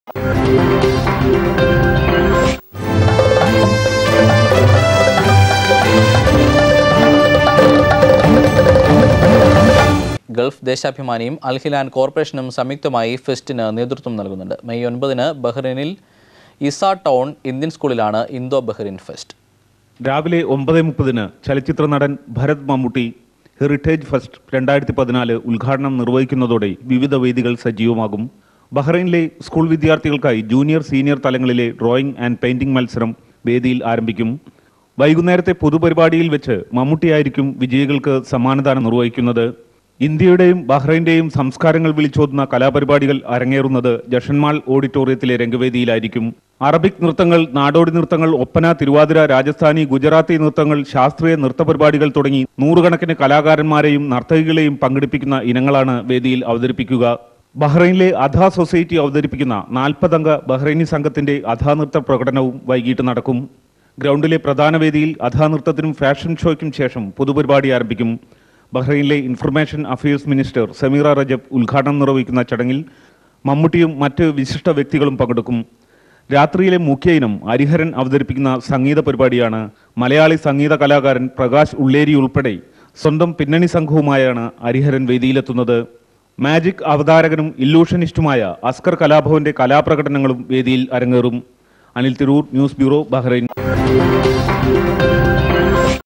Gulf ദേശാഭിമാനിയും അൽഹിലാൻ കോർപ്പറേഷനും സംയുക്തമായി ഫെസ്റ്റിന് നേതൃത്വം നൽകുന്നുണ്ട് മെയ് ഒൻപതിന് ബഹ്റൈനിൽ ഇസ ടൗൺ ഇന്ത്യൻ സ്കൂളിലാണ് ഇന്തോ ബഹ്റിൻ ഫെസ്റ്റ് രാവിലെ ഒമ്പത് മുപ്പതിന് ചലച്ചിത്ര നടൻ ഭരത് മമ്മൂട്ടി ഹെറിറ്റേജ് ഫെസ്റ്റ് രണ്ടായിരത്തി പതിനാല് ഉദ്ഘാടനം നിർവഹിക്കുന്നതോടെ വിവിധ വേദികൾ സജീവമാകും ബഹ്റൈനിലെ സ്കൂൾ വിദ്യാർത്ഥികൾക്കായി ജൂനിയർ സീനിയർ തലങ്ങളിലെ ഡ്രോയിങ് ആൻഡ് പെയിന്റിംഗ് മത്സരം വേദിയിൽ ആരംഭിക്കും വൈകുന്നേരത്തെ പൊതുപരിപാടിയിൽ വെച്ച് മമ്മൂട്ടിയായിരിക്കും വിജയികൾക്ക് സമ്മാനദാനം നിർവഹിക്കുന്നത് ഇന്ത്യയുടെയും ബഹ്റൈന്റെയും സംസ്കാരങ്ങൾ വിളിച്ചോതുന്ന കലാപരിപാടികൾ അരങ്ങേറുന്നത് ജഷന്മാൾ ഓഡിറ്റോറിയത്തിലെ രംഗവേദിയിലായിരിക്കും അറബിക് നൃത്തങ്ങൾ നാടോടി നൃത്തങ്ങൾ ഒപ്പന തിരുവാതിര രാജസ്ഥാനി ഗുജറാത്തി നൃത്തങ്ങൾ ശാസ്ത്രീയ നൃത്ത പരിപാടികൾ തുടങ്ങി നൂറുകണക്കിന് കലാകാരന്മാരെയും നർത്തകികളെയും പങ്കെടുപ്പിക്കുന്ന ഇനങ്ങളാണ് വേദിയിൽ അവതരിപ്പിക്കുക ബഹ്റൈനിലെ അധാ സൊസൈറ്റി അവതരിപ്പിക്കുന്ന നാൽപ്പതംഗ ബഹ്റൈനി സംഘത്തിന്റെ അധാനൃത്ത പ്രകടനവും വൈകിട്ട് നടക്കും ഗ്രൗണ്ടിലെ പ്രധാന വേദിയിൽ അധാനൃത്തത്തിനും ഫാഷൻ ഷോയ്ക്കും ശേഷം പൊതുപരിപാടി ആരംഭിക്കും ബഹ്റൈനിലെ information affairs minister Sameera Rajab ഉദ്ഘാടനം നിർവഹിക്കുന്ന ചടങ്ങിൽ മമ്മൂട്ടിയും മറ്റ് വിശിഷ്ട വ്യക്തികളും പങ്കെടുക്കും രാത്രിയിലെ മുഖ്യ ഇനം ഹരിഹരൻ അവതരിപ്പിക്കുന്ന സംഗീത പരിപാടിയാണ് മലയാളി സംഗീത കലാകാരൻ പ്രകാശ് ഉള്ളേരി ഉൾപ്പെടെ സ്വന്തം പിന്നണി സംഘവുമായാണ് ഹരിഹരൻ വേദിയിലെത്തുന്നത് മാജിക് അവതാരകനും ഇല്ലൂഷനിസ്റ്റുമായ അസ്കർ കലാഭവന്റെ കലാപ്രകടനങ്ങളും വേദിയിൽ അരങ്ങേറും Anil Tirur news bureau Bahrain